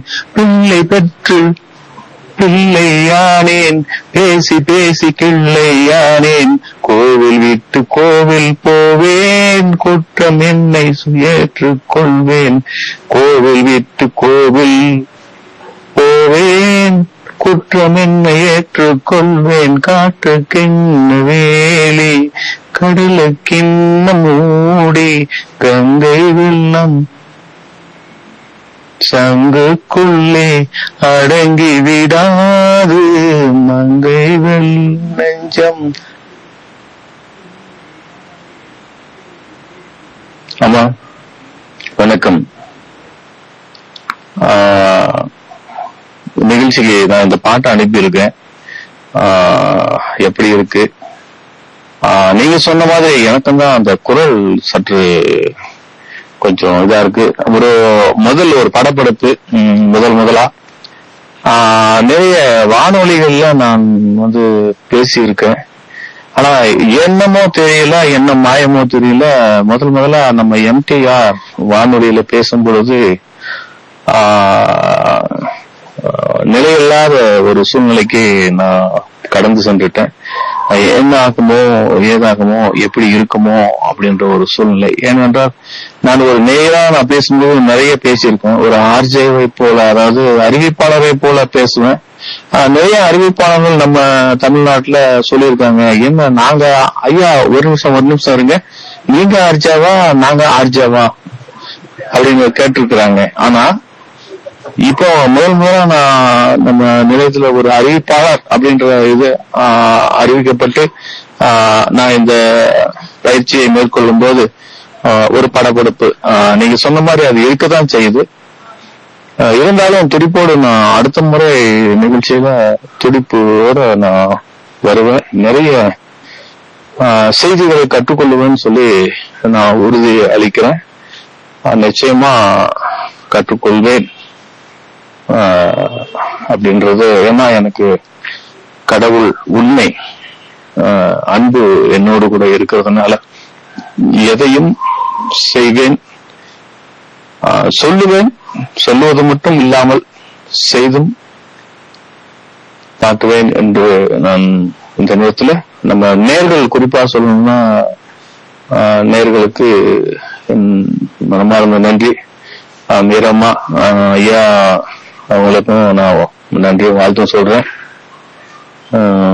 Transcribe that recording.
பிள்ளை பெற்று பிள்ளையானேன் பேசி பேசி கிள்ளையானேன் கோவில் விட்டு கோவில் போவேன் குற்றம் என்னை ஏற்றுக் கொள்வேன் கோவில் விட்டு கோவில் போவேன் குற்றம் என்னை ஏற்றுக் கொள்வேன் காற்றுக்கிண்ண வேலி கடலுக்கிண்ண மூடி கங்கை வெள்ளம் சங்குக்குள்ளே அடங்கி விடாது மங்கை வெள் நெஞ்சம் ஆமா வணக்கம் ஆஹ், நிகழ்ச்சிக்கு நான் இந்த பாட்டை அனுப்பியிருக்கேன் ஆஹ், எப்படி இருக்கு ஆஹ், நீங்க சொன்ன மாதிரி எனக்கும் தான் அந்த குரல் சற்று கொஞ்சம் இதா இருக்கு ஒரு முதல் ஒரு படப்படப்பு ம், முதல் முதலா ஆஹ், நிறைய வானொலிகள்ல நான் வந்து பேசியிருக்கேன் ஆனா என்னமோ தெரியல என்ன மாயமோ தெரியல முதல் முதலா நம்ம எம்டிஆர் வானொலியில பேசும் பொழுது ஆஹ், ஆஹ், நிலையில்லாத ஒரு சூழ்நிலைக்கு நான் கடந்து சென்றுட்டேன் அது என்ன ஆகுமோ ஏதாகுமோ எப்படி இருக்குமோ அப்படின்ற ஒரு சூழ்நிலை ஏனென்றால் நான் ஒரு நேரா நான் பேசும்போது நிறைய பேசியிருக்கேன் ஒரு ஆர்ஜேவை போல அதாவது அறிவிப்பாளரை போல பேசுவேன் ஆஹ் நிறைய அறிவிப்பாளர்கள் நம்ம தமிழ்நாட்டுல சொல்லியிருக்காங்க என்ன நாங்க ஐயா ஒரு நிமிஷம் ஒரு நிமிஷம் இருங்க நீங்க ஆர்ஜாவா நாங்க ஆர்ஜாவா அப்படின்னு கேட்டிருக்கிறாங்க ஆனா இப்போ முதல் முதலா நான் நம்ம நிலையத்துல ஒரு அறிவிப்பாளர் அப்படின்ற இது ஆஹ், அறிவிக்கப்பட்டு ஆஹ், நான் இந்த பயிற்சியை மேற்கொள்ளும் போது ஆஹ், ஒரு படப்பிடிப்பு ஆஹ், நீங்க சொன்ன மாதிரி அது இருக்கத்தான் செய்யுது ஆஹ், இருந்தாலும் துடிப்போடு நான் அடுத்த முறை நிகழ்ச்சியில துடிப்போட நான் வருவேன் நிறைய ஆஹ், செய்திகளை கற்றுக்கொள்ளுவேன்னு சொல்லி நான் உறுதி அளிக்கிறேன் ஆஹ், நிச்சயமா கற்றுக்கொள்வேன் ஆஹ் அப்படின்றது ஏன்னா எனக்கு கடவுள் உண்மை ஆஹ் அன்பு என்னோடு கூட இருக்கிறதுனால எதையும் செய்வேன் ஆஹ் சொல்லுவேன் சொல்லுவது மட்டும் இல்லாமல் செய்தும் காட்டுவேன் என்று நான் இந்த நேரத்துல நம்ம நேர்கள் குறிப்பா சொல்லணும்னா ஆஹ் நேர்களுக்கு என் மனமார்ந்த நன்றி ஆஹ் மீரம்மா ஆஹ் ஐயா அவங்களுக்கும் நான் நன்றி வாழ்த்தும் சொல்றேன் ஆஹ்